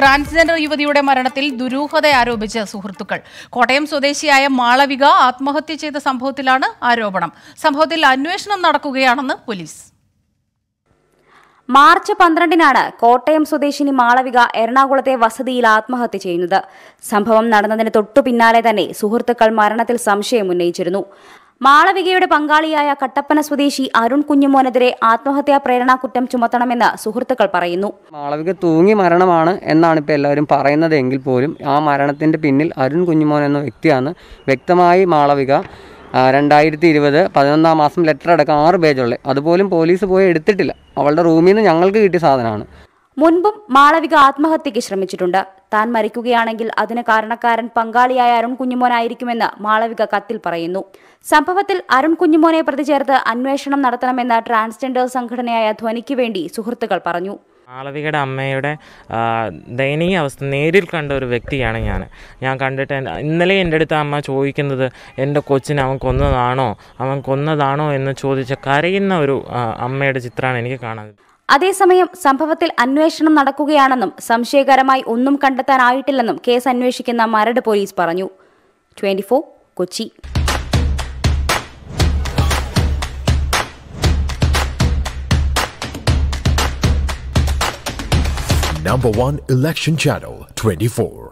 Transgender യുവതിയുടെ മരണത്തിൽ ദുരൂഹത ആരോപിച്ച് സുഹൃത്തുക്കൾ കോട്ടയം സ്വദേശിയായ മാളവിക ആത്മഹത്യ ചെയ്ത സംഭവത്തിലാണ് ആരോപണം സംഭവത്തിൽ അന്വേഷണം നടക്കുകയാണെന്ന് പോലീസ് മാർച്ച് പന്ത്രണ്ടിനാണ് കോട്ടയം സ്വദേശിനി മാളവിക എറണാകുളത്തെ വസതിയിൽ ആത്മഹത്യ ചെയ്യുന്നത് സംഭവം നടന്നതിന് തൊട്ടു പിന്നാലെ തന്നെ സുഹൃത്തുക്കൾ മരണത്തിൽ സംശയം ഉന്നയിച്ചിരുന്നു മാളവികയുടെ പങ്കാളിയായ കട്ടപ്പന സ്വദേശി അരുൺ കുഞ്ഞുമോനെതിരെ ആത്മഹത്യാ പ്രേരണാ കുറ്റം ചുമത്തണമെന്ന് സുഹൃത്തുക്കൾ പറയുന്നു മാളവിക തൂങ്ങി മരണമാണ് എന്നാണ് ഇപ്പോൾ എല്ലാവരും പറയുന്നത് എങ്കിൽ പോലും ആ മരണത്തിൻ്റെ പിന്നിൽ അരുൺ കുഞ്ഞുമോൻ എന്ന വ്യക്തിയാണ് വ്യക്തമായി മാളവിക ആ, രണ്ടായിരത്തി ഇരുപത് പതിനൊന്നാം മാസം ലെറ്റർ അടക്കം ആറ് പേജുള്ള അതുപോലും പോലീസ് പോയി എടുത്തിട്ടില്ല അവളുടെ റൂമിൽ നിന്ന് ഞങ്ങൾക്ക് കിട്ടിയ സാധനമാണ് മുൻപും മാളവിക ആത്മഹത്യയ്ക്ക് ശ്രമിച്ചിട്ടുണ്ട് താൻ മരിക്കുകയാണെങ്കിൽ അതിന് കാരണക്കാരൻ പങ്കാളിയായ അരുൺ കുഞ്ഞുമോനായിരിക്കുമെന്ന് മാളവിക കത്തിൽ പറയുന്നു സംഭവത്തിൽ അരുൺ കുഞ്ഞുമോനെ പ്രതി ചേർത്ത് അന്വേഷണം നടത്തണമെന്ന് ട്രാൻസ്ജെൻഡർ സംഘടനയായ ധ്വനിക്ക് വേണ്ടി സുഹൃത്തുക്കൾ പറഞ്ഞു മാളവികയുടെ അമ്മയുടെ ആ, ദയനീയ അവസ്ഥ നേരിൽ കണ്ട ഒരു വ്യക്തിയാണ് ഞാൻ ഞാൻ കണ്ടിട്ട് എൻ- ഇന്നലെ എൻ്റെ അടുത്ത് അമ്മ ചോദിക്കുന്നത് എൻ്റെ കൊച്ചിനെ അവൻ കൊന്നതാണോ അവൻ കൊന്നതാണോ എന്ന് ചോദിച്ച കരയുന്ന ഒരു ആ, അമ്മയുടെ ചിത്രമാണ് എനിക്ക് കാണാൻ അതേസമയം സംഭവത്തിൽ അന്വേഷണം നടക്കുകയാണെന്നും സംശയകരമായി ഒന്നും കണ്ടെത്താനായിട്ടില്ലെന്നും കേസ് അന്വേഷിക്കുന്ന മരട് പോലീസ് പറഞ്ഞു twenty Kochi Number one election channel 24.